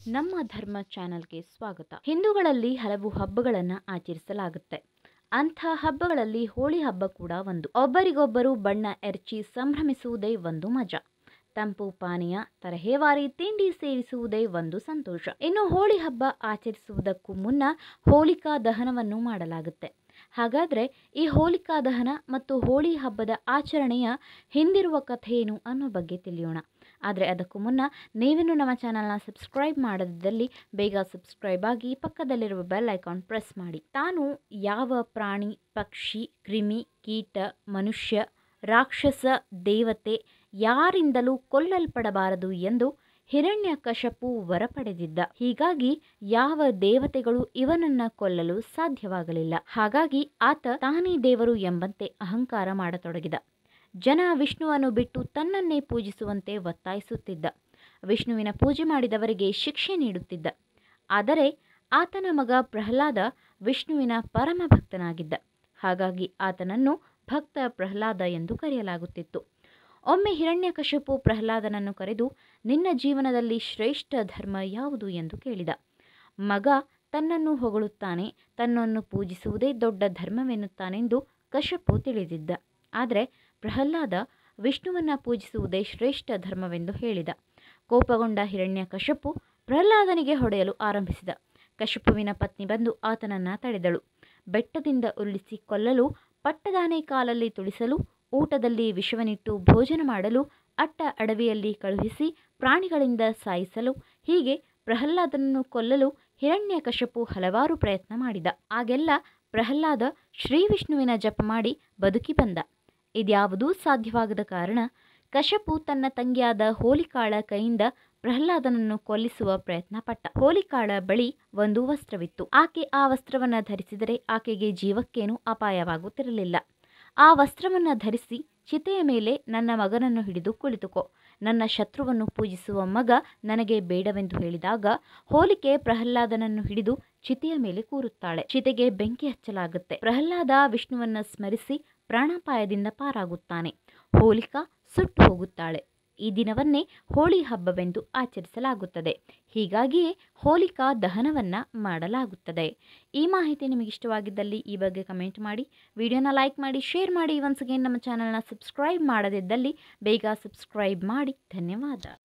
ನಮ್ಮ ಧರ್ಮ ಚಾನಲ್ಗೆ ಸ್ವಾಗತ ಹಿಂದೂಗಳಲ್ಲಿ ಹಲವು ಹಬ್ಬಗಳನ್ನು ಆಚರಿಸಲಾಗುತ್ತೆ ಅಂಥ ಹಬ್ಬಗಳಲ್ಲಿ ಹೋಳಿ ಹಬ್ಬ ಕೂಡ ಒಂದು ಒಬ್ಬರಿಗೊಬ್ಬರು ಬಣ್ಣ ಎರಚಿ ಸಂಭ್ರಮಿಸುವುದೇ ಒಂದು ಮಜಾ ತಂಪು ಪಾನೀಯ ತರಹೇವಾರಿ ತಿಂಡಿ ಸೇವಿಸುವುದೇ ಒಂದು ಸಂತೋಷ ಇನ್ನು ಹೋಳಿ ಹಬ್ಬ ಆಚರಿಸುವುದಕ್ಕೂ ಮುನ್ನ ಹೋಲಿಕಾ ದಹನವನ್ನು ಮಾಡಲಾಗುತ್ತೆ ಹಾಗಾದ್ರೆ ಈ ಹೋಲಿಕಾ ದಹನ ಮತ್ತು ಹೋಳಿ ಹಬ್ಬದ ಆಚರಣೆಯ ಹಿಂದಿರುವ ಕಥೆ ಏನು ಅನ್ನೋ ಬಗ್ಗೆ ತಿಳಿಯೋಣ ಆದರೆ ಅದಕ್ಕೂ ಮುನ್ನ ನೀವಿನ್ನೂ ನಮ್ಮ ಚಾನಲ್ನ ಸಬ್ಸ್ಕ್ರೈಬ್ ಮಾಡದಿದ್ದಲ್ಲಿ ಬೇಗ ಸಬ್ಸ್ಕ್ರೈಬ್ ಆಗಿ ಪಕ್ಕದಲ್ಲಿರುವ ಬೆಲ್ ಐಕಾನ್ ಪ್ರೆಸ್ ಮಾಡಿ ತಾನು ಯಾವ ಪ್ರಾಣಿ ಪಕ್ಷಿ ಕ್ರಿಮಿ ಕೀಟ ಮನುಷ್ಯ ರಾಕ್ಷಸ ದೇವತೆ ಯಾರಿಂದಲೂ ಕೊಲ್ಲಲ್ಪಡಬಾರದು ಎಂದು ಹಿರಣ್ಯಕಶಪು ವರ ಪಡೆದಿದ್ದ ಹೀಗಾಗಿ ಯಾವ ದೇವತೆಗಳು ಇವನನ್ನ ಕೊಲ್ಲಲು ಸಾಧ್ಯವಾಗಲಿಲ್ಲ ಹಾಗಾಗಿ ಆತ ತಾನೇ ದೇವರು ಎಂಬಂತೆ ಅಹಂಕಾರ ಮಾಡತೊಡಗಿದ ಜನ ವಿಷ್ಣುವನ್ನು ಬಿಟ್ಟು ತನ್ನನ್ನೇ ಪೂಜಿಸುವಂತೆ ಒತ್ತಾಯಿಸುತ್ತಿದ್ದ ವಿಷ್ಣುವಿನ ಪೂಜೆ ಮಾಡಿದವರಿಗೆ ಶಿಕ್ಷೆ ನೀಡುತ್ತಿದ್ದ ಆದರೆ ಆತನ ಮಗ ಪ್ರಹ್ಲಾದ ವಿಷ್ಣುವಿನ ಪರಮ ಭಕ್ತನಾಗಿದ್ದ ಹಾಗಾಗಿ ಆತನನ್ನು ಭಕ್ತ ಪ್ರಹ್ಲಾದ ಎಂದು ಕರೆಯಲಾಗುತ್ತಿತ್ತು ಒಮ್ಮೆ ಹಿರಣ್ಯಕಶಿಪು ಪ್ರಹ್ಲಾದನನ್ನು ಕರೆದು ನಿನ್ನ ಜೀವನದಲ್ಲಿ ಶ್ರೇಷ್ಠ ಧರ್ಮ ಯಾವುದು ಎಂದು ಕೇಳಿದ ಮಗ ತನ್ನನ್ನು ಹೊಗಳುತ್ತಾನೆ ತನ್ನನ್ನು ಪೂಜಿಸುವುದೇ ದೊಡ್ಡ ಧರ್ಮವೆನ್ನುತ್ತಾನೆಂದು ಕಶಪು ತಿಳಿದಿದ್ದ ಆದರೆ ಪ್ರಹ್ಲಾದ ವಿಷ್ಣುವನ್ನ ಪೂಜಿಸುವುದೇ ಶ್ರೇಷ್ಠ ಧರ್ಮವೆಂದು ಹೇಳಿದ ಕೋಪಗೊಂಡ ಹಿರಣ್ಯಕಶಪು ಪ್ರಹ್ಲಾದನಿಗೆ ಹೊಡೆಯಲು ಆರಂಭಿಸಿದ ಕಶಪುವಿನ ಪತ್ನಿ ಬಂದು ಆತನನ್ನ ತಡೆದಳು ಬೆಟ್ಟದಿಂದ ಉರುಳಿಸಿ ಕೊಲ್ಲಲು ಪಟ್ಟದಾನೆ ಕಾಲಲ್ಲಿ ತುಳಿಸಲು ಊಟದಲ್ಲಿ ವಿಷವನಿಟ್ಟು ಭೋಜನ ಮಾಡಲು ಅಟ್ಟ ಅಡವಿಯಲ್ಲಿ ಕಳುಹಿಸಿ ಪ್ರಾಣಿಗಳಿಂದ ಸಾಯಿಸಲು ಹೀಗೆ ಪ್ರಹ್ಲಾದನನ್ನು ಕೊಲ್ಲಲು ಹಿರಣ್ಯಕಶಪು ಹಲವಾರು ಪ್ರಯತ್ನ ಮಾಡಿದ ಆಗೆಲ್ಲ ಪ್ರಹ್ಲಾದ ಶ್ರೀ ವಿಷ್ಣುವಿನ ಜಪ ಮಾಡಿ ಬದುಕಿ ಬಂದ ಇದ್ಯಾವುದೂ ಸಾಧ್ಯವಾಗದ ಕಾರಣ ಕಶಪು ತನ್ನ ತಂಗಿಯಾದ ಹೋಲಿಕಾಳ ಕೈಯಿಂದ ಪ್ರಹ್ಲಾದನನ್ನು ಕೊಲ್ಲಿಸುವ ಪ್ರಯತ್ನ ಪಟ್ಟ ಹೋಲಿಕಾಳ ಬಳಿ ಒಂದು ವಸ್ತ್ರವಿತ್ತು ಆಕೆ ಆ ವಸ್ತ್ರವನ್ನ ಧರಿಸಿದರೆ ಆಕೆಗೆ ಜೀವಕ್ಕೇನೂ ಅಪಾಯವಾಗುತ್ತಿರಲಿಲ್ಲ ಆ ವಸ್ತ್ರವನ್ನ ಧರಿಸಿ ಚಿತೆಯ ಮೇಲೆ ನನ್ನ ಮಗನನ್ನು ಹಿಡಿದು ಕುಳಿತುಕೋ ನನ್ನ ಶತ್ರುವನ್ನು ಪೂಜಿಸುವ ಮಗ ನನಗೆ ಬೇಡವೆಂದು ಹೇಳಿದಾಗ ಹೋಲಿಕೆ ಪ್ರಹ್ಲಾದನನ್ನು ಹಿಡಿದು ಚಿತೆಯ ಮೇಲೆ ಕೂರುತ್ತಾಳೆ ಚಿತೆಗೆ ಬೆಂಕಿ ಹಚ್ಚಲಾಗುತ್ತೆ ಪ್ರಹ್ಲಾದ ವಿಷ್ಣುವನ್ನ ಸ್ಮರಿಸಿ ಪ್ರಾಣಾಪಾಯದಿಂದ ಪಾರಾಗುತ್ತಾನೆ ಹೋಲಿಕಾ ಸುಟ್ಟು ಹೋಗುತ್ತಾಳೆ ಈ ದಿನವನ್ನೇ ಹೋಳಿ ಹಬ್ಬವೆಂದು ಆಚರಿಸಲಾಗುತ್ತದೆ ಹೀಗಾಗಿಯೇ ಹೋಲಿಕಾ ದಹನವನ್ನ ಮಾಡಲಾಗುತ್ತದೆ ಈ ಮಾಹಿತಿ ನಿಮಗೆ ಇಷ್ಟವಾಗಿದ್ದಲ್ಲಿ ಈ ಬಗ್ಗೆ ಕಮೆಂಟ್ ಮಾಡಿ ವಿಡಿಯೋನ ಲೈಕ್ ಮಾಡಿ ಶೇರ್ ಮಾಡಿ ಒನ್ಸ್ ಅಗೇನ್ ನಮ್ಮ ಚಾನಲ್ನ ಸಬ್ಸ್ಕ್ರೈಬ್ ಮಾಡದಿದ್ದಲ್ಲಿ ಬೇಗ ಸಬ್ಸ್ಕ್ರೈಬ್ ಮಾಡಿ ಧನ್ಯವಾದ